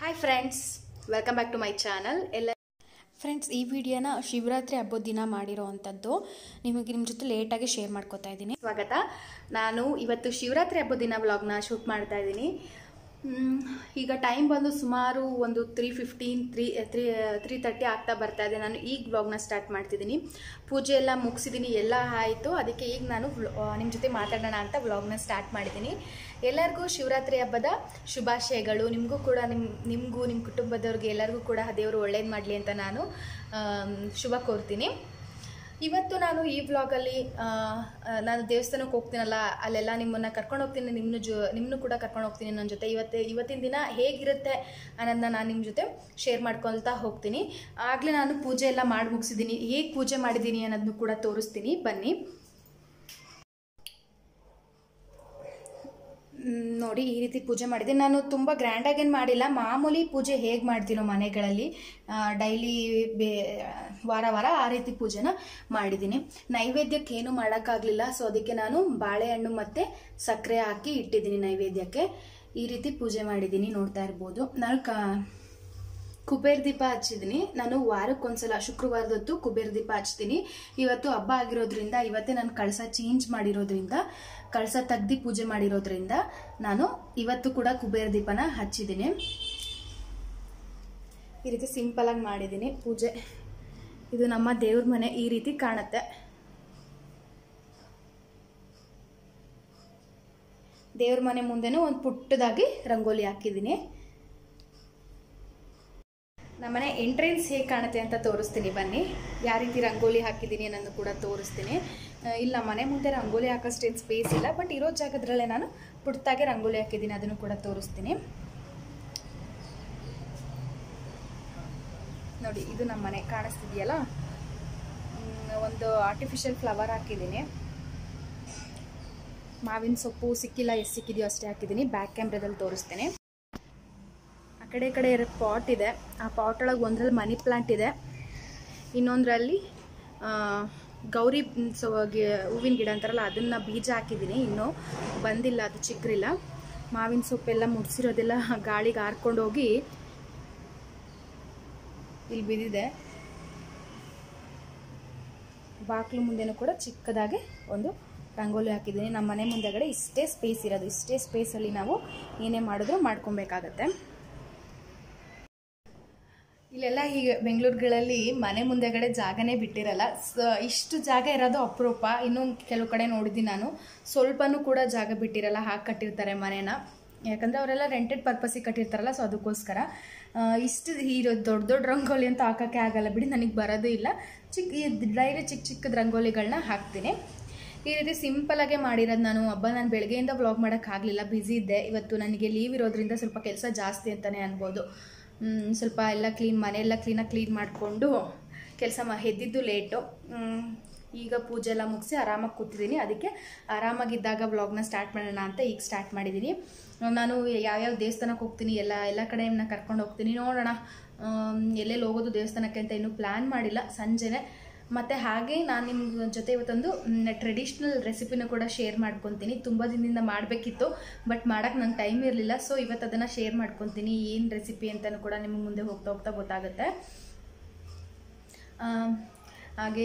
hi friends welcome back to my channel ಎಲ್ಲ friends ಈ ವಿಡಿಯೋನ ಶಿವರಾತ್ರಿ ಹಬ್ಬದ ದಿನ ಮಾಡಿರೋ ಅಂಥದ್ದು ನಿಮಗೆ ನಿಮ್ಮ ಜೊತೆ ಲೇಟಾಗಿ ಶೇರ್ ಮಾಡ್ಕೋತಾ ಇದ್ದೀನಿ ಸ್ವಾಗತ ನಾನು ಇವತ್ತು ಶಿವರಾತ್ರಿ ಹಬ್ಬದ ದಿನ ವ್ಲಾಗ್ನ ಶೂಟ್ ಮಾಡ್ತಾ ಇದ್ದೀನಿ ಮ್, ಈಗ ಟೈಮ್ ಬಂದು ಸುಮಾರು ಒಂದು three fifteen three three three thirty ಆಗ್ತಾ ಬರ್ತಾ ಇದೆ ನಾನು ಈಗ ವ್ಲಾಗ್ನ ಸ್ಟಾರ್ಟ್ ಮಾಡ್ತಿದ್ದೀನಿ ಪೂಜೆ ಎಲ್ಲ ಮುಗಿಸಿದ್ದೀನಿ ಎಲ್ಲ ಆಯಿತು ಅದಕ್ಕೆ ಈಗ ನಾನು ನಿಮ್ಮ ಜೊತೆ ಮಾತಾಡೋಣ ಅಂತ ವ್ಲಾಗ್ನ ಸ್ಟಾರ್ಟ್ ಮಾಡಿದ್ದೀನಿ ಎಲ್ಲರಿಗೂ ಶಿವರಾತ್ರಿ ಹಬ್ಬದ ಶುಭಾಶಯಗಳು ನಿಮಗೂ ಕೂಡ ನಿಮ್ಮ ನಿಮಗೂ ನಿಮ್ಮ ಕುಟುಂಬದವ್ರಿಗೆ ಎಲ್ಲರಿಗೂ ಕೂಡ ದೇವರು ಒಳ್ಳೇದು ಮಾಡಲಿ ಅಂತ ನಾನು ಆಮ್, ಶುಭ ಕೋರ್ತೀನಿ ಇವತ್ತು ನಾನು ಈ ವ್ಲಾಗಲ್ಲಿ ನಾನು ದೇವಸ್ಥಾನಕ್ಕೆ ಹೋಗ್ತೀನಲ್ಲ ಅಲ್ಲೆಲ್ಲ ನಿಮ್ಮನ್ನು ಕರ್ಕೊಂಡು ಹೋಗ್ತೀನಿ ನಿಮ್ಮನ್ನು ಜೊ ನಿಮ್ಮನ್ನು ಕೂಡ ಕರ್ಕೊಂಡು ಹೋಗ್ತೀನಿ ನನ್ನ ಜೊತೆ ಇವತ್ತು ಇವತ್ತಿನ ದಿನ ಹೇಗಿರುತ್ತೆ ಅನ್ನೋದನ್ನ ನಾನು ನಿಮ್ಮ ಜೊತೆ ಶೇರ್ ಮಾಡ್ಕೊಳ್ತಾ ಹೋಗ್ತೀನಿ ಆಗಲೇ ನಾನು ಪೂಜೆ ಎಲ್ಲ ಮಾಡಿ ಮುಗಿಸಿದ್ದೀನಿ ಹೇಗೆ ಪೂಜೆ ಮಾಡಿದ್ದೀನಿ ಅನ್ನೋದನ್ನು ಕೂಡ ತೋರಿಸ್ತೀನಿ ಬನ್ನಿ ಮ್, ನೋಡಿ ಈ ರೀತಿ ಪೂಜೆ ಮಾಡಿದ್ದೀನಿ ನಾನು ತುಂಬ ಗ್ರ್ಯಾಂಡಾಗೇನು ಮಾಡಿಲ್ಲ ಮಾಮೂಲಿ ಪೂಜೆ ಹೇಗೆ ಮಾಡ್ತೀನೋ ಮನೆಗಳಲ್ಲಿ ಡೈಲಿ ಬೇ ವಾರ ವಾರ ಆ ರೀತಿ ಪೂಜೆನ ಮಾಡಿದ್ದೀನಿ ನೈವೇದ್ಯಕ್ಕೆ ಏನು ಮಾಡೋಕ್ಕಾಗಲಿಲ್ಲ ಸೊ ಅದಕ್ಕೆ ನಾನು ಬಾಳೆಹಣ್ಣು ಮತ್ತು ಸಕ್ಕರೆ ಹಾಕಿ ಇಟ್ಟಿದ್ದೀನಿ ನೈವೇದ್ಯಕ್ಕೆ ಈ ರೀತಿ ಪೂಜೆ ಮಾಡಿದ್ದೀನಿ ನೋಡ್ತಾ ಇರ್ಬೋದು ನಾನು ಕ ಕುಬೇರ್ ದೀಪ ಹಚ್ಚಿದ್ದೀನಿ ನಾನು ವಾರಕ್ಕೊಂದ್ಸಲ ಶುಕ್ರವಾರದ ಹೊತ್ತು ಕುಬೇರ್ ದೀಪ ಹಚ್ತೀನಿ ಇವತ್ತು ಹಬ್ಬ ಆಗಿರೋದ್ರಿಂದ ಇವತ್ತೇ ನಾನು ಕಳಸ ಚೇಂಜ್ ಮಾಡಿರೋದ್ರಿಂದ ಕಳಸ ತೆಗ್ದು ಪೂಜೆ ಮಾಡಿರೋದ್ರಿಂದ ನಾನು ಇವತ್ತು ಕೂಡ ಕುಬೇರ್ ದೀಪನ ಹಚ್ಚಿದ್ದೀನಿ ಈ ರೀತಿ ಸಿಂಪಲ್ ಆಗಿ ಮಾಡಿದ್ದೀನಿ ಪೂಜೆ ಇದು ನಮ್ಮ ದೇವ್ರ ಮನೆ ಈ ರೀತಿ ಕಾಣುತ್ತೆ ದೇವ್ರ ಮನೆ ಮುಂದೆನೂ ಒಂದು ಪುಟ್ಟದಾಗಿ ರಂಗೋಲಿ ಹಾಕಿದ್ದೀನಿ ನಮ್ಮನೆ ಎಂಟ್ರೆನ್ಸ್ ಹೇಗೆ ಕಾಣುತ್ತೆ ಅಂತ ತೋರಿಸ್ತೀನಿ ಬನ್ನಿ ಯಾವ ರೀತಿ ರಂಗೋಲಿ ಹಾಕಿದ್ದೀನಿ ಅನ್ನೋದು ಕೂಡ ತೋರಿಸ್ತೀನಿ ಆ, ಇಲ್ಲ ಮನೆ ಮುಂದೆ ರಂಗೋಲಿ ಹಾಕೋಷ್ಟೇನು ಸ್ಪೇಸ್ ಇಲ್ಲ ಬಟ್ ಇರೋ ಜಾಗದ್ರಲ್ಲೇ ನಾನು ಪುಟ್ಟದಾಗೆ ರಂಗೋಲಿ ಹಾಕಿದ್ದೀನಿ ಅದನ್ನು ಕೂಡ ತೋರಿಸ್ತೀನಿ ನೋಡಿ ಇದು ನಮ್ಮ ಮನೆ ಕಾಣಿಸ್ತಿದೆಯಲ್ಲ ಮ್, ಒಂದು ಆರ್ಟಿಫಿಷಿಯಲ್ ಫ್ಲವರ್ ಹಾಕಿದ್ದೀನಿ ಮಾವಿನ ಸೊಪ್ಪು ಸಿಕ್ಕಿಲ್ಲ ಎಷ್ಟು ಸಿಕ್ಕಿದೆಯೋ ಅಷ್ಟೇ ಹಾಕಿದ್ದೀನಿ ಬ್ಯಾಕ್ ಕ್ಯಾಮ್ರಾದಲ್ಲಿ ತೋರಿಸ್ತೇನೆ ಆ ಕಡೆ ಈ ಕಡೆ ಇರೋ ಪಾಟ್ ಇದೆ ಆ ಪಾಟ್ ಒಳಗೆ ಒಂದ್ರಲ್ಲಿ ಮನಿ ಪ್ಲಾಂಟ್ ಇದೆ ಇನ್ನೊಂದರಲ್ಲಿ ಗೌರಿ ಮ್, ಸೊ ಗಿ- ಹೂವಿನ ಗಿಡ ಅಂತಾರಲ್ಲ ಅದನ್ನು ಬೀಜ ಹಾಕಿದ್ದೀನಿ ಇನ್ನೂ ಬಂದಿಲ್ಲ ಅದು ಚಿಕ್ಕರಿಲ್ಲ ಮಾವಿನ ಸೊಪ್ಪೆಲ್ಲ ಮುಡ್ಸಿರೋದೆಲ್ಲ ಗಾಳಿಗೆ ಹಾರ್ಕೊಂಡು ಹೋಗಿ ಇಲ್ಲಿ ಬಿದ್ದಿದೆ ಬಾಕ್ಲು ಮುಂದೆನೂ ಕೂಡ ಚಿಕ್ಕದಾಗಿ ಒಂದು ರಂಗೋಲಿ ಹಾಕಿದ್ದೀನಿ ನಮ್ಮ ಮನೆ ಮುಂದೆಗಡೆ ಇಷ್ಟೇ ಸ್ಪೇಸ್ ಇರೋದು ಇಷ್ಟೇ ಸ್ಪೇಸಲ್ಲಿ ನಾವು ಏನೇ ಮಾಡಿದ್ರು ಮಾಡ್ಕೊಬೇಕಾಗತ್ತೆ ಇಲ್ಲೆಲ್ಲ ಹೀಗೆ ಬೆಂಗಳೂರುಗಳಲ್ಲಿ ಮನೆ ಮುಂದೆಗಡೆ ಜಾಗನೇ ಬಿಟ್ಟಿರಲ್ಲ ಸ- ಇಷ್ಟು ಜಾಗ ಇರೋದು ಅಪರೂಪ ಇನ್ನೂ ಕೆಲವು ಕಡೆ ನೋಡಿದ್ದೀನಿ ನಾನು ಸ್ವಲ್ಪನೂ ಕೂಡ ಜಾಗ ಬಿಟ್ಟಿರಲ್ಲ ಹಾಕಿ ಕಟ್ಟಿರ್ತಾರೆ ಮನೇನ ಯಾಕಂದರೆ ಅವರೆಲ್ಲ ರೆಂಟೆಡ್ ಪರ್ಪಸಿಗೆ ಕಟ್ಟಿರ್ತಾರಲ್ಲ ಸೊ ಅದಕ್ಕೋಸ್ಕರ ಆ, ಇಷ್ಟು ಇರೋ ದೊಡ್ಡ ದೊಡ್ಡ ರಂಗೋಲಿ ಅಂತ ಹಾಕೋಕ್ಕೆ ಆಗಲ್ಲ ಬಿಡಿ ನನಗೆ ಬರೋದು ಇಲ್ಲ ಚಿಕ್ಕ ಈ ಡೈಲಿ ಚಿಕ್ಕ ಚಿಕ್ಕದ ರಂಗೋಲಿಗಳನ್ನ ಹಾಕ್ತೀನಿ ಈ ರೀತಿ ಸಿಂಪಲಾಗೆ ಮಾಡಿರೋದು ನಾನು ಹಬ್ಬ ನಾನು ಬೆಳಗ್ಗೆಯಿಂದ ವ್ಲಾಗ್ ಮಾಡೋಕ್ಕಾಗಲಿಲ್ಲ ಬ್ಯುಸಿ ಇದ್ದೆ ಇವತ್ತು ನನಗೆ ಲೀವ್ ಇರೋದ್ರಿಂದ ಸ್ವಲ್ಪ ಕೆಲಸ ಜಾಸ್ತಿ ಅಂತಲೇ ಅನ್ಬೋದು ಮ್, ಸ್ವಲ್ಪ ಎಲ್ಲ ಕ್ಲೀನ್ ಮನೆಯೆಲ್ಲ ಕ್ಲೀನಾಗಿ ಕ್ಲೀನ್ ಮಾಡಿಕೊಂಡು ಕೆಲಸ ಮಾ ಎದ್ದಿದ್ದು ಲೇಟು ಮ್, ಈಗ ಪೂಜೆ ಎಲ್ಲ ಮುಗಿಸಿ ಆರಾಮಾಗಿ ಕೂತಿದ್ದೀನಿ ಅದಕ್ಕೆ ಆರಾಮಾಗಿದ್ದಾಗ ವ್ಲಾಗ್ನ ಸ್ಟಾರ್ಟ್ ಮಾಡೋಣ ಅಂತ ಈಗ ಸ್ಟಾರ್ಟ್ ಮಾಡಿದ್ದೀನಿ ನಾನು ಯಾವ್ಯಾವ ದೇವಸ್ಥಾನಕ್ಕೆ ಹೋಗ್ತೀನಿ ಎಲ್ಲ ಎಲ್ಲ ಕಡೆಯನ್ನ ಕರ್ಕೊಂಡು ಹೋಗ್ತೀನಿ ನೋಡೋಣ ಆಮ್, ಎಲ್ಲೆಲ್ಲಿ ಹೋಗೋದು ದೇವಸ್ಥಾನಕ್ಕೆ ಅಂತ ಇನ್ನೂ ಪ್ಲ್ಯಾನ್ ಮಾಡಿಲ್ಲ ಸಂಜೆನೆ ಮತ್ತು ಹಾಗೆ ನಾನು ನಿಮ್ಮ ಜೊತೆ ಇವತ್ತೊಂದು ಟ್ರೆಡಿಷ್ನಲ್ ರೆಸಿಪಿನೂ ಕೂಡ ಶೇರ್ ಮಾಡ್ಕೊತೀನಿ ತುಂಬ ದಿನದಿಂದ ಮಾಡಬೇಕಿತ್ತು ಬಟ್ ಮಾಡೋಕ್ಕೆ ನಂಗೆ ಟೈಮ್ ಇರಲಿಲ್ಲ ಸೊ ಇವತ್ತು ಅದನ್ನು ಶೇರ್ ಮಾಡ್ಕೊತೀನಿ ಏನು ರೆಸಿಪಿ ಅಂತಲೂ ಕೂಡ ನಿಮಗೆ ಮುಂದೆ ಹೋಗ್ತಾ ಹೋಗ್ತಾ ಗೊತ್ತಾಗುತ್ತೆ ಆಮ್, ಹಾಗೆ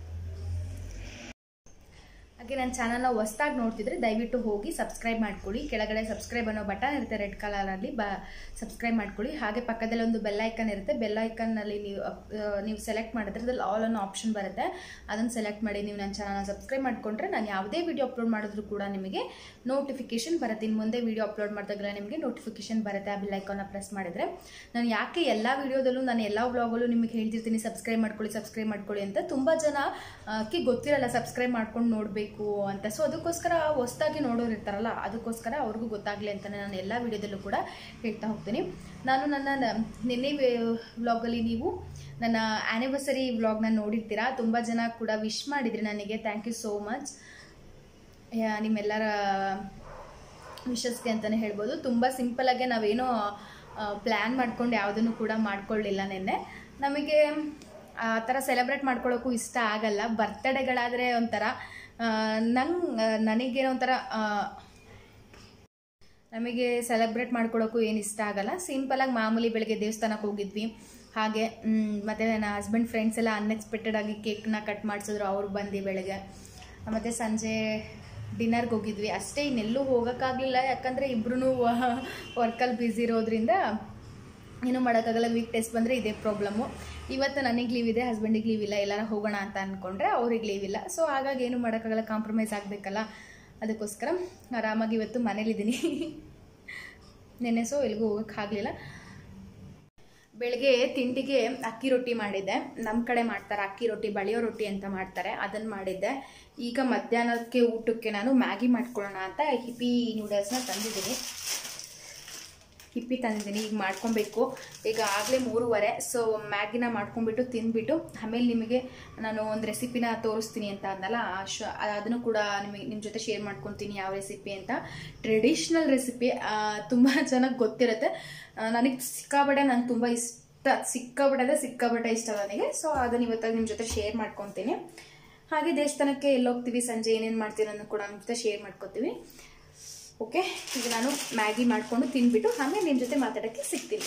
ಹಾಗೆ ನನ್ನ ಚಾನಲ್ನ ಹೊಸ್ದಾಗಿ ನೋಡ್ತಿದ್ರೆ ದಯವಿಟ್ಟು ಹೋಗಿ ಸಬ್ಸ್ಕ್ರೈಬ್ ಮಾಡ್ಕೊಳ್ಳಿ ಕೆಳಗಡೆ ಸಬ್ಸ್ಕ್ರೈಬ್ ಅನ್ನೋ ಬಟನ್ ಇರುತ್ತೆ ರೆಡ್ ಕಲರಲ್ಲಿ ಬ ಸಬ್ಸ್ಕ್ರೈಬ್ ಮಾಡ್ಕೊಳ್ಳಿ ಹಾಗೆ ಪಕ್ಕದಲ್ಲಿ ಒಂದು ಬೆಲ್ ಐಕನ್ ಇರುತ್ತೆ ಬೆಲ್ ಐಕನ್ನಲ್ಲಿ ನೀವು ಅಪ್- ಆ, ನೀವು ಸೆಲೆಕ್ಟ್ ಮಾಡಿದ್ರೆ ಅದ್ರಲ್ಲಿ ಆಲ್ ಅನ್ನೋ ಆಪ್ಷನ್ ಬರುತ್ತೆ ಅದನ್ನು ಸೆಲೆಕ್ಟ್ ಮಾಡಿ ನೀವು ನನ್ನ ಚಾನಲ್ನ ಸಬ್ಸ್ಕ್ರೈಬ್ ಮಾಡಿಕೊಂಡ್ರೆ ನಾನು ಯಾವುದೇ ವಿಡಿಯೋ ಅಪ್ಲೋಡ್ ಮಾಡಿದ್ರು ಕೂಡ ನಿಮಗೆ ನೋಟಿಫಿಕೇಶನ್ ಬರುತ್ತೆ ಇನ್ನು ಮುಂದೆ ವಿಡಿಯೋ ಅಪ್ಲೋಡ್ ಮಾಡಿದಾಗಲೇ ನಿಮಗೆ ನೋಟಿಫಿಕೇಶನ್ ಬರುತ್ತೆ ಆ ಬೆಲ್ ಐಕಾನ್ನ ಪ್ರೆಸ್ ಮಾಡಿದರೆ ನಾನು ಯಾಕೆ ಎಲ್ಲ ವಿಡಿಯೋದಲ್ಲೂ ನಾನು ಎಲ್ಲ ವ್ಲಾಗಲ್ಲೂ ನಿಮಗೆ ಹೇಳ್ತಿರ್ತೀನಿ ಸಬ್ಸ್ಕ್ರೈಬ್ ಮಾಡ್ಕೊಳ್ಳಿ ಸಬ್ಸ್ಕ್ರೈಬ್ ಮಾಡ್ಕೊಳ್ಳಿ ಅಂತ ತುಂಬ ಜನ ಆ, ಕ್ಕೆ ಗೊತ್ತಿರಲ್ಲ ಸಬ್ಸ್ಕ್ರೈಬ್ ಮಾಡ್ಕೊಂಡು ನೋಡಬೇಕು ಅಂತ ಸೊ ಅದಕ್ಕೋಸ್ಕರ ಹೊಸ್ದಾಗಿ ನೋಡೋರು ಇರ್ತಾರಲ್ಲ ಅದಕ್ಕೋಸ್ಕರ ಅವ್ರಿಗೂ ಗೊತ್ತಾಗಲಿ ಅಂತ ನಾನು ಎಲ್ಲ ವಿಡಿಯೋದಲ್ಲೂ ಕೂಡ ಹೇಳ್ತಾ ಹೋಗ್ತೀನಿ ನಾನು ನನ್ನ ನ- ನಿನ್ನೆ ವ್ಲಾಗಲ್ಲಿ ನೀವು ನನ್ನ ಆ್ಯನಿವರ್ಸರಿ ವ್ಲಾಗ್ನ ನೋಡಿರ್ತೀರಾ ತುಂಬ ಜನ ಕೂಡ ವಿಶ್ ಮಾಡಿದ್ರಿ ನನಗೆ ಥ್ಯಾಂಕ್ ಯು ಸೋ ಮಚ್ ನಿಮ್ಮೆಲ್ಲರ ವಿಶಸ್ಗೆ ಅಂತಲೇ ಹೇಳ್ಬೋದು ತುಂಬ ಸಿಂಪಲಾಗೆ ನಾವೇನೋ ಪ್ಲ್ಯಾನ್ ಮಾಡ್ಕೊಂಡು ಯಾವುದನ್ನು ಕೂಡ ಮಾಡ್ಕೊಳ್ಳಿಲ್ಲ ನಿನ್ನೆ ನಮಗೆ ಆ ಥರ ಸೆಲೆಬ್ರೇಟ್ ಮಾಡ್ಕೊಳ್ಳೋಕ್ಕೂ ಇಷ್ಟ ಆಗಲ್ಲ ಬರ್ತ್ಡೇಗಳಾದರೆ ಒಂಥರ ನಂಗೆ ನನಗೇನೋ ಒಂಥರ ನಮಗೆ ಸೆಲೆಬ್ರೇಟ್ ಮಾಡ್ಕೊಳ್ಳೋಕ್ಕೂ ಏನು ಇಷ್ಟ ಆಗಲ್ಲ ಸಿಂಪಲಾಗಿ ಮಾಮೂಲಿ ಬೆಳಗ್ಗೆ ದೇವಸ್ಥಾನಕ್ಕೆ ಹೋಗಿದ್ವಿ ಹಾಗೆ ಮ್, ಮತ್ತೆ ನನ್ನ ಹಸ್ಬೆಂಡ್ ಫ್ರೆಂಡ್ಸ್ ಎಲ್ಲ ಅನ್ಎಕ್ಸ್ಪೆಕ್ಟೆಡ್ ಆಗಿ ಕೇಕ್ನ ಕಟ್ ಮಾಡಿಸಿದ್ರು ಅವ್ರು ಬಂದು ಬೆಳಗ್ಗೆ ಮತ್ತು ಸಂಜೆ ಡಿನ್ನರ್ಗೆ ಹೋಗಿದ್ವಿ ಅಷ್ಟೇ ಇನ್ನೆಲ್ಲೂ ಹೋಗೋಕ್ಕಾಗಲಿಲ್ಲ ಯಾಕಂದರೆ ಇಬ್ರು ವರ್ಕಲ್ಲಿ ಬ್ಯುಸಿ ಇರೋದ್ರಿಂದ ಏನೂ ಮಾಡೋಕ್ಕಾಗಲ್ಲ ವೀಕ್ ಟೆಸ್ಟ್ ಬಂದರೆ ಇದೇ ಪ್ರಾಬ್ಲಮ್ಮು ಇವತ್ತು ನನಗೆ ಲೀವ್ ಇದೆ ಹಸ್ಬೆಂಡಿಗೆ ಲೀವ್ ಇಲ್ಲ ಎಲ್ಲಾರ ಹೋಗೋಣ ಅಂತ ಅಂದ್ಕೊಂಡ್ರೆ ಅವ್ರಿಗೆ ಲೀವ್ ಇಲ್ಲ ಸೊ ಹಾಗಾಗಿ ಏನು ಮಾಡೋಕ್ಕಾಗಲ್ಲ ಕಾಂಪ್ರಮೈಸ್ ಆಗಬೇಕಲ್ಲ ಅದಕ್ಕೋಸ್ಕರ ಆರಾಮಾಗಿ ಇವತ್ತು ಮನೇಲಿದ್ದೀನಿ ನೆನ್ನೆ ಸೊ ಎಲ್ಲಿಗೂ ಹೋಗೋಕ್ಕಾಗಲಿಲ್ಲ ಬೆಳಗ್ಗೆ ತಿಂಡಿಗೆ ಅಕ್ಕಿ ರೊಟ್ಟಿ ಮಾಡಿದ್ದೆ ನಮ್ಮ ಕಡೆ ಮಾಡ್ತಾರೆ ಅಕ್ಕಿ ರೊಟ್ಟಿ ಬಳಿಯೋ ರೊಟ್ಟಿ ಅಂತ ಮಾಡ್ತಾರೆ ಅದನ್ನು ಮಾಡಿದ್ದೆ ಈಗ ಮಧ್ಯಾಹ್ನಕ್ಕೆ ಊಟಕ್ಕೆ ನಾನು ಮ್ಯಾಗಿ ಮಾಡ್ಕೊಳ್ಳೋಣ ಅಂತ ಹಿಪ್ಪಿ ನೂಡಲ್ಸ್ನ ತಂದಿದ್ದೀನಿ ಹಿಪ್ಪಿ ತಂದಿದ್ದೀನಿ ಈಗ ಮಾಡ್ಕೊಬೇಕು ಈಗ ಆಗಲೇ ಮೂರುವರೆ ಸೊ ಮ್ಯಾಗಿನ ಮಾಡ್ಕೊಂಡ್ಬಿಟ್ಟು ತಿಂದ್ಬಿಟ್ಟು ಆಮೇಲೆ ನಿಮಗೆ ನಾನು ಒಂದು ರೆಸಿಪಿನ ತೋರಿಸ್ತೀನಿ ಅಂತ ಅಂದಲ್ಲ ಆ ಶ ಅದನ್ನು ಕೂಡ ನಿಮಗೆ ನಿಮ್ಮ ಜೊತೆ ಶೇರ್ ಮಾಡ್ಕೊತೀನಿ ಯಾವ ರೆಸಿಪಿ ಅಂತ ಟ್ರೆಡಿಷ್ನಲ್ ರೆಸಿಪಿ ತುಂಬ ಚೆನ್ನಾಗಿ ಗೊತ್ತಿರುತ್ತೆ ನನಗೆ ಸಿಕ್ಕಾಬಟ್ಟೆ ನಂಗೆ ತುಂಬ ಇಷ್ಟ ಸಿಕ್ಕಾಬಟ್ಟೆ ಅಂದರೆ ಸಿಕ್ಕಾಬಟ್ಟೆ ಇಷ್ಟ ನನಗೆ ಸೊ ಅದನ್ನು ಇವತ್ತಾಗ ನಿಮ್ಮ ಜೊತೆ ಶೇರ್ ಮಾಡ್ಕೊತೀನಿ ಹಾಗೆ ದೇವಸ್ಥಾನಕ್ಕೆ ಎಲ್ಲೋಗ್ತೀವಿ ಸಂಜೆ ಏನೇನು ಮಾಡ್ತೀವಿ ಅನ್ನೋದು ಕೂಡ ನಿಮ್ಮ ಜೊತೆ ಶೇರ್ ಮಾಡ್ಕೊತೀವಿ ಓಕೆ ಈಗ ನಾನು ಮ್ಯಾಗಿ ಮಾಡಿಕೊಂಡು ತಿಂದ್ಬಿಟ್ಟು ಆಮೇಲೆ ನಿಮ್ಮ ಜೊತೆ ಮಾತಾಡೋಕ್ಕೆ ಸಿಗ್ತೀನಿ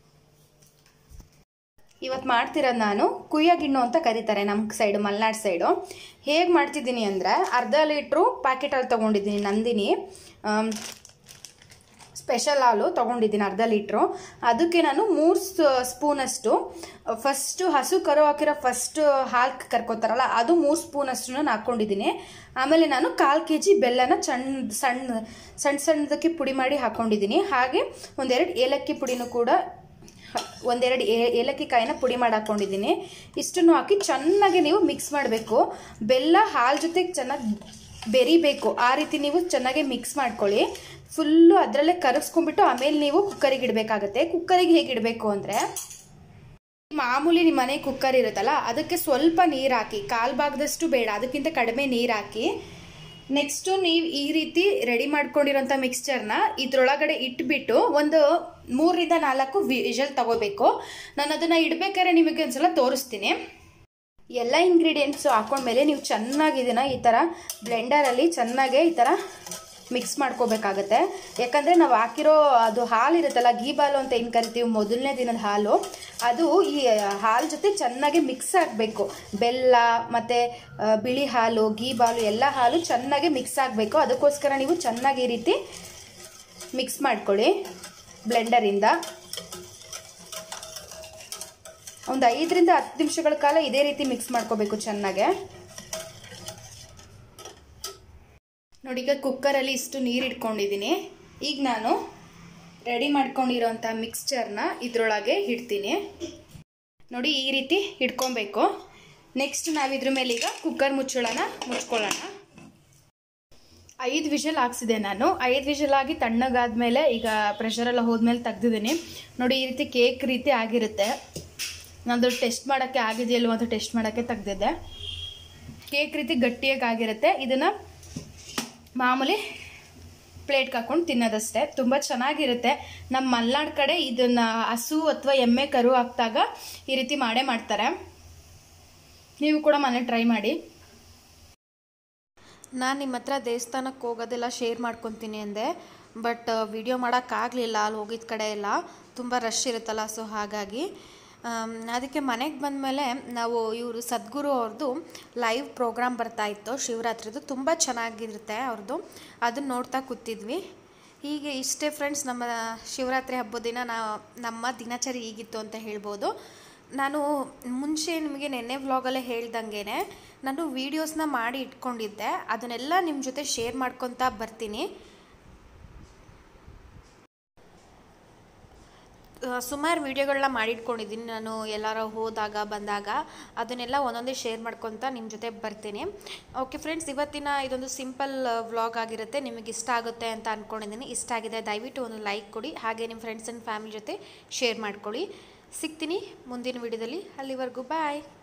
ಇವತ್ತು ಮಾಡ್ತಿರೋದು ನಾನು ಕುಯ್ಯ ಗಿಣ್ಣು ಅಂತ ಕರೀತಾರೆ ನಮ್ಮ ಸೈಡು ಮಲೆನಾಡು ಸೈಡು ಹೇಗೆ ಮಾಡ್ತಿದ್ದೀನಿ ಅಂದರೆ ಅರ್ಧ ಲೀಟ್ರು ಪ್ಯಾಕೆಟಲ್ಲಿ ತೊಗೊಂಡಿದ್ದೀನಿ ನಂದಿನಿ ಆಮ್, ಸ್ಪೆಷಲ್ ಹಾಲು ತೊಗೊಂಡಿದ್ದೀನಿ ಅರ್ಧ ಲೀಟ್ರು ಅದಕ್ಕೆ ನಾನು ಮೂರು ಸ್ಪೂನಷ್ಟು ಫಸ್ಟು ಹಸು ಕರು ಹಾಕಿರೋ ಫಸ್ಟ್ ಹಾಲು ಕರ್ಕೋತಾರಲ್ಲ ಅದು ಮೂರು ಸ್ಪೂನಷ್ಟು ನಾನು ಹಾಕ್ಕೊಂಡಿದ್ದೀನಿ ಆಮೇಲೆ ನಾನು ಕಾಲು ಕೆ ಜಿ ಬೆಲ್ಲನ ಸಣ್ಣ ಸಣ್ಣ ಸಣ್ಣ ಸಣ್ಣದಕ್ಕೆ ಪುಡಿ ಮಾಡಿ ಹಾಕ್ಕೊಂಡಿದ್ದೀನಿ ಹಾಗೆ ಒಂದೆರಡು ಏಲಕ್ಕಿ ಪುಡಿನೂ ಕೂಡ ಹ- ಒಂದೆರಡು ಏ- ಏಲಕ್ಕಿ ಕಾಯಿನ ಪುಡಿ ಮಾಡಿ ಹಾಕ್ಕೊಂಡಿದ್ದೀನಿ ಇಷ್ಟನ್ನು ಹಾಕಿ ಚೆನ್ನಾಗಿ ನೀವು ಮಿಕ್ಸ್ ಮಾಡಬೇಕು ಬೆಲ್ಲ ಹಾಲು ಜೊತೆಗೆ ಚೆನ್ನಾಗಿ ಬೆರಿಬೇಕು ಆ ರೀತಿ ನೀವು ಚೆನ್ನಾಗಿ ಮಿಕ್ಸ್ ಮಾಡ್ಕೊಳ್ಳಿ ಫುಲ್ಲು ಅದರಲ್ಲೇ ಕರಗಿಸ್ಕೊಂಡ್ಬಿಟ್ಟು ಆಮೇಲೆ ನೀವು ಕುಕ್ಕರಿಗೆ ಇಡಬೇಕಾಗತ್ತೆ ಕುಕ್ಕರಿಗೆ ಹೇಗೆ ಇಡಬೇಕು ಅಂದರೆ ಮಾಮೂಲಿ ನಿಮ್ಮ ಮನೆ ಕುಕ್ಕರ್ ಇರುತ್ತಲ್ಲ ಅದಕ್ಕೆ ಸ್ವಲ್ಪ ನೀರು ಹಾಕಿ ಕಾಲು ಭಾಗದಷ್ಟು ಬೇಡ ಅದಕ್ಕಿಂತ ಕಡಿಮೆ ನೀರು ಹಾಕಿ ನೆಕ್ಸ್ಟು ನೀವು ಈ ರೀತಿ ರೆಡಿ ಮಾಡ್ಕೊಂಡಿರೋಂಥ ಮಿಕ್ಸ್ಚರ್ನ ಇದ್ರೊಳಗಡೆ ಇಟ್ಬಿಟ್ಟು ಒಂದು ಮೂರರಿಂದ ನಾಲ್ಕು ವಿಷಲ್ ತಗೋಬೇಕು ನಾನು ಅದನ್ನು ಇಡಬೇಕಾದ್ರೆ ನಿಮಗೆ ಒಂದ್ಸಲ ತೋರಿಸ್ತೀನಿ ಎಲ್ಲ ಇಂಗ್ರೀಡಿಯೆಂಟ್ಸು ಹಾಕೊಂಡ್ಮೇಲೆ ನೀವು ಚೆನ್ನಾಗಿ ಇದನ್ನು ಈ ಥರ ಬ್ಲೆಂಡರಲ್ಲಿ ಚೆನ್ನಾಗೇ ಈ ಥರ ಮಿಕ್ಸ್ ಮಾಡ್ಕೋಬೇಕಾಗತ್ತೆ ಯಾಕಂದರೆ ನಾವು ಹಾಕಿರೋ ಅದು ಹಾಲು ಇರುತ್ತಲ್ಲ ಗೀ ಬಾಲು ಅಂತ ಏನು ಕರಿತೀವಿ ಮೊದಲನೇ ದಿನದ ಹಾಲು ಅದು ಈ ಹಾಲು ಜೊತೆ ಚೆನ್ನಾಗಿ ಮಿಕ್ಸ್ ಆಗಬೇಕು ಬೆಲ್ಲ ಮತ್ತು ಬಿಳಿ ಹಾಲು ಗೀ ಬಾಲು ಎಲ್ಲ ಹಾಲು ಚೆನ್ನಾಗಿ ಮಿಕ್ಸ್ ಆಗಬೇಕು ಅದಕ್ಕೋಸ್ಕರ ನೀವು ಚೆನ್ನಾಗಿ ಈ ರೀತಿ ಮಿಕ್ಸ್ ಮಾಡ್ಕೊಳ್ಳಿ ಬ್ಲೆಂಡರಿಂದ ಒಂದು ಐದರಿಂದ ಹತ್ತು ನಿಮಿಷಗಳ ಕಾಲ ಇದೇ ರೀತಿ ಮಿಕ್ಸ್ ಮಾಡ್ಕೋಬೇಕು ಚೆನ್ನಾಗೆ ನೋಡಿ ಈಗ ಕುಕ್ಕರಲ್ಲಿ ಇಷ್ಟು ನೀರು ಇಟ್ಕೊಂಡಿದ್ದೀನಿ ಈಗ ನಾನು ರೆಡಿ ಮಾಡ್ಕೊಂಡಿರೋಂಥ ಮಿಕ್ಸ್ಚರ್ನ ಇದ್ರೊಳಗೆ ಇಡ್ತೀನಿ ನೋಡಿ ಈ ರೀತಿ ಇಟ್ಕೊಬೇಕು ನೆಕ್ಸ್ಟ್ ನಾವು ಇದ್ರ ಮೇಲೆ ಈಗ ಕುಕ್ಕರ್ ಮುಚ್ಚಳನ ಮುಚ್ಕೊಳ್ಳೋಣ ಐದು ವಿಷಲ್ ಹಾಕ್ಸಿದೆ ನಾನು ಐದು ವಿಷಲ್ ಆಗಿ ತಣ್ಣಗಾದ್ಮೇಲೆ ಈಗ ಪ್ರೆಷರೆಲ್ಲ ಹೋದ್ಮೇಲೆ ತೆಗ್ದಿದ್ದೀನಿ ನೋಡಿ ಈ ರೀತಿ ಕೇಕ್ ರೀತಿ ಆಗಿರುತ್ತೆ ನಂದು ಟೆಸ್ಟ್ ಮಾಡೋಕ್ಕೆ ಆಗಿದೆಯಲ್ವ ಅಂತ ಟೆಸ್ಟ್ ಮಾಡೋಕ್ಕೆ ತೆಗ್ದಿದ್ದೆ ಕೇಕ್ ರೀತಿ ಗಟ್ಟಿಯಾಗಿ ಆಗಿರುತ್ತೆ ಇದನ್ನು ಮಾಮೂಲಿ ಪ್ಲೇಟ್ಗೆ ಹಾಕೊಂಡು ತಿನ್ನೋದಷ್ಟೇ ತುಂಬ ಚೆನ್ನಾಗಿರುತ್ತೆ ನಮ್ಮ ಮಲೆನಾಡು ಕಡೆ ಇದನ್ನು ಹಸು ಅಥವಾ ಎಮ್ಮೆ ಕರು ಹಾಕ್ದಾಗ ಈ ರೀತಿ ಮಾಡೇ ಮಾಡ್ತಾರೆ ನೀವು ಕೂಡ ಮನೆ ಟ್ರೈ ಮಾಡಿ ನಾನು ನಿಮ್ಮ ಹತ್ರ ದೇವಸ್ಥಾನಕ್ಕೆ ಹೋಗೋದೆಲ್ಲ ಶೇರ್ ಮಾಡ್ಕೊತೀನಿ ಅಂದೆ ಬಟ್ ವಿಡಿಯೋ ಮಾಡೋಕ್ಕಾಗಲಿಲ್ಲ ಅಲ್ಲಿ ಹೋಗಿದ್ದ ಕಡೆ ಎಲ್ಲ ತುಂಬ ರಶ್ ಇರುತ್ತಲ್ಲ ಸೊ ಹಾಗಾಗಿ ಆಮ್, ಅದಕ್ಕೆ ಮನೆಗೆ ಬಂದಮೇಲೆ ನಾವು ಇವರು ಸದ್ಗುರು ಅವ್ರದ್ದು ಲೈವ್ ಪ್ರೋಗ್ರಾಮ್ ಬರ್ತಾ ಇತ್ತು ಶಿವರಾತ್ರಿದು ತುಂಬ ಚೆನ್ನಾಗಿರುತ್ತೆ ಅವ್ರದ್ದು ಅದನ್ನ ನೋಡ್ತಾ ಕೂತಿದ್ವಿ ಹೀಗೆ ಇಷ್ಟೇ ಫ್ರೆಂಡ್ಸ್ ನಮ್ಮ ಶಿವರಾತ್ರಿ ಹಬ್ಬದ ದಿನ ನಾ ನಮ್ಮ ದಿನಚರಿ ಹೀಗಿತ್ತು ಅಂತ ಹೇಳ್ಬೋದು ನಾನು ಮುಂಚೆ ನಿಮಗೆ ನೆನ್ನೆ ವ್ಲಾಗಲ್ಲೇ ಹೇಳ್ದಂಗೆ ನಾನು ವೀಡಿಯೋಸ್ನ ಮಾಡಿ ಇಟ್ಕೊಂಡಿದ್ದೆ ಅದನ್ನೆಲ್ಲ ನಿಮ್ಮ ಜೊತೆ ಶೇರ್ ಮಾಡ್ಕೊತಾ ಬರ್ತೀನಿ ಸುಮಾರು ವೀಡಿಯೋಗಳನ್ನ ಮಾಡಿಟ್ಕೊಂಡಿದ್ದೀನಿ ನಾನು ಎಲ್ಲಾರ ಹೋದಾಗ ಬಂದಾಗ ಅದನ್ನೆಲ್ಲ ಒಂದೊಂದೇ ಶೇರ್ ಮಾಡ್ಕೊತ ನಿಮ್ಮ ಜೊತೆ ಬರ್ತೀನಿ ಓಕೆ ಫ್ರೆಂಡ್ಸ್ ಇವತ್ತಿನ ಇದೊಂದು ಸಿಂಪಲ್ ವ್ಲಾಗ್ ಆಗಿರುತ್ತೆ ನಿಮಗೆ ಇಷ್ಟ ಆಗುತ್ತೆ ಅಂತ ಅಂದ್ಕೊಂಡಿದ್ದೀನಿ ಇಷ್ಟ ಆಗಿದೆ ದಯವಿಟ್ಟು ಒಂದು ಲೈಕ್ ಕೊಡಿ ಹಾಗೆ ನಿಮ್ಮ ಫ್ರೆಂಡ್ಸ್ ಆ್ಯಂಡ್ ಫ್ಯಾಮಿಲಿ ಜೊತೆ ಶೇರ್ ಮಾಡ್ಕೊಳ್ಳಿ ಸಿಗ್ತೀನಿ ಮುಂದಿನ ವಿಡಿಯೋದಲ್ಲಿ ಅಲ್ಲಿವರೆಗೂ ಬಾಯ್